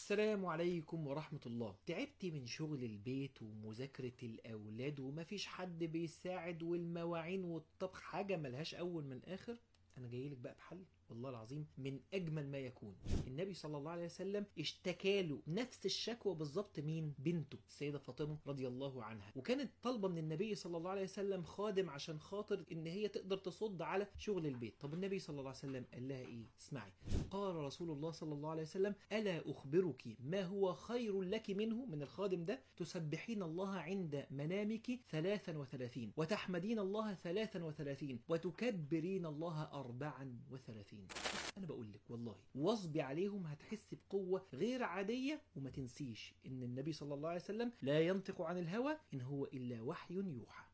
السلام عليكم ورحمة الله تعبت من شغل البيت ومذاكرة الأولاد ومفيش حد بيساعد والمواعين والطبخ حاجة ملهاش أول من آخر أنا جاي لك بقى بحل والله العظيم من أجمل ما يكون النبي صلى الله عليه وسلم اشتكى له نفس الشكوى بالظبط مين بنته السيدة فاطمة رضي الله عنها وكانت طالبة من النبي صلى الله عليه وسلم خادم عشان خاطر إن هي تقدر تصد على شغل البيت طب النبي صلى الله عليه وسلم قال لها إيه اسمعي قال رسول الله صلى الله عليه وسلم ألا أخبرك ما هو خير لك منه من الخادم ده تسبحين الله عند منامك ثلاثا وثلاثين وتحمدين الله ثلاثا وثلاثين وتكبرين الله أربعا وثلاثين أنا بقول لك والله واصبي عليهم هتحس بقوة غير عادية وما تنسيش إن النبي صلى الله عليه وسلم لا ينطق عن الهوى إن هو إلا وحي يوحى